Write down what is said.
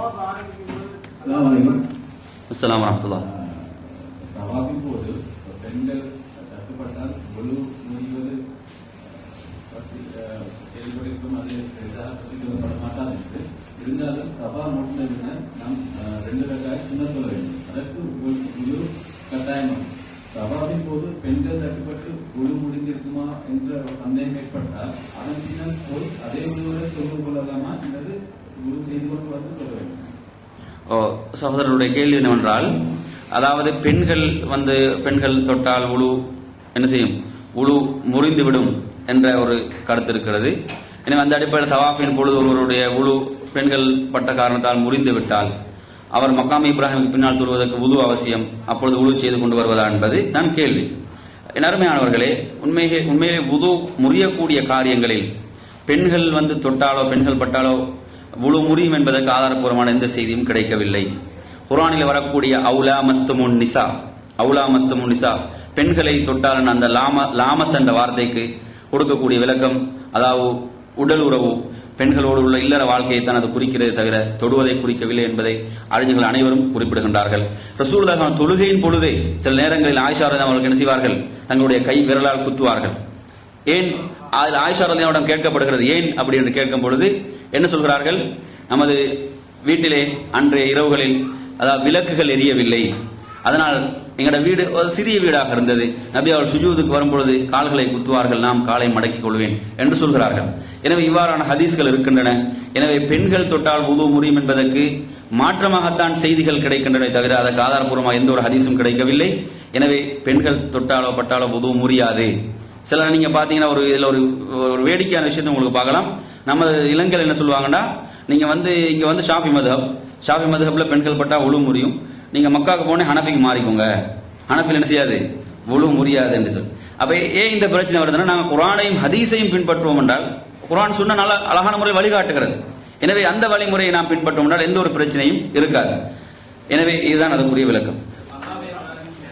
அஸ்ஸலாமு வரஹ்மத்துல்லாஹ் தவாபின் போது பெண்கள் தட்டுப்பட்டால் ஒழு முறிவது பற்றி அஹ், கேள்விப்பட்டிருக்கும் அது பெரிதாக பற்றி சொல்லப்பட மாட்டாது என்று. இருந்தாலும் தபா முடிந்ததுன்னா நாம் அஹ், ரெண்டு ரகாய் சுண்ண சொல்ல வேண்டும் அதற்கு ஒரு முழு கட்டாயமாகும் தவாபின் போது பெண்கள் தட்டுப்பட்டு ஒழு முடிந்திருக்குமா என்ற ஒரு சந்தேகம் ஏற்பட்டால் அதன் பின்னர் போய் அதே ஒழுவோடு சொல்லிக் கொள்ளலாமா அல்லது ஒழு செய்து கொண்டு வந்து சொல்ல வேண்டும் ஓ சகோதரருடைய கேள்வி என்னவென்றால் அதாவது பெண்கள் வந்து பெண்கள் தொட்டால் உழு என்ன செய்யும் உழு முறிந்துவிடும் என்ற ஒரு கருத்து இருக்கிறது எனவே அந்த அடிப்படையில் தவாஃபின் பொழுது ஒருவருடைய உழு பெண்கள் பட்ட காரணத்தால் முறிந்து விட்டால் அவர் மக்காம் இப்ராஹிமுக்கு பின்னால் தொழுவதற்கு உது அவசியம் அப்பொழுது உழு செய்து கொண்டு வருவதா என்பது தான் கேள்வி என் அருமையானவர்களே உண்மையே உண்மையிலே உது முறியக்கூடிய காரியங்களில் பெண்கள் வந்து தொட்டாலோ பெண்கள் பட்டாலோ உழு முறியும் என்பதற்கு ஆதாரப்பூர்வமான எந்த செய்தியும் கிடைக்கவில்லை குரானில் வரக்கூடிய அவுலா மஸ்தமுன் நிசா அவுலா மஸ்தமுன் நிசா பெண்களை தொட்டால் அந்த லாம லாமஸ் என்ற வார்த்தைக்கு கொடுக்கக்கூடிய விளக்கம் அதாவது உடல் உறவு பெண்களோடு உள்ள இல்லற வாழ்க்கையை தான் அது குறிக்கிறது தவிர தொடுவதை குறிக்கவில்லை என்பதை அறிஞர்கள் அனைவரும் குறிப்பிடுகின்றார்கள் ரசூலுல்லாஹ் தொழுகையின் பொழுதே சில நேரங்களில் ஆயிஷா ரலியல்லாஹு அவர்கள் என்ன செய்வார்கள் தங்களுடைய கை விரலால் குத்துவார்கள் ஏன் அதில் ஆயிஷா ரலியல்லாஹு கேட்கப்படுகிறது ஏன் அப்படி என்று கேட்கும் பொழுது என்ன சொல்கிறார்கள் நமது வீட்டிலே அன்றைய இரவுகளில் அதாவது விளக்குகள் எரியவில்லை அதனால் எங்களோட வீடு ஒரு சிறிய வீடாக இருந்தது நபி அவர்கள் சுஜூதுக்கு வரும்பொழுது கால்களை குத்துவார்கள் நாம் காலை மடக்கிக் கொள்வேன் என்று சொல்கிறார்கள் எனவே இவ்வாறான ஹதீஸ்கள் இருக்கின்றன எனவே பெண்கள் தொட்டால் உது முறியும் என்பதற்கு மாற்றமாகத்தான் செய்திகள் கிடைக்கின்றன தவிர அதற்கு ஆதாரப்பூர்வமாக எந்த ஒரு ஹதீஸும் கிடைக்கவில்லை எனவே பெண்கள் தொட்டாலோ பட்டாலோ உது முறியாது சிலர் நீங்க பாத்தீங்கன்னா ஒரு இதுல ஒரு ஒரு வேடிக்கையான விஷயத்தை உங்களுக்கு பார்க்கலாம் நம்ம இளைஞர்கள் என்ன சொல்லுவாங்கன்னா நீங்க வந்து இங்க வந்து ஷாஃபி மதுஹப் ஷாஃபி மதுஹப்ல பெண்கள் பட்டா உழு முறியும் நீங்க மக்காவுக்கு போனே ஹனஃபிக்கு மாறிக்கோங்க ஹனஃபில் என்ன செய்யாது உழு முறியாது என்று சொல்லி அப்ப ஏன் இந்த பிரச்சனை வருதுன்னா நாங்க குரானையும் ஹதீஸையும் பின்பற்றுவோம் என்றால் குரான் சொன்ன நல்ல அழகான முறையில் வழிகாட்டுகிறது எனவே அந்த வழிமுறையை நாம் பின்பற்றோம் என்றால் எந்த ஒரு பிரச்சனையும் இருக்காது எனவே இதுதான் அதற்குரிய விளக்கம்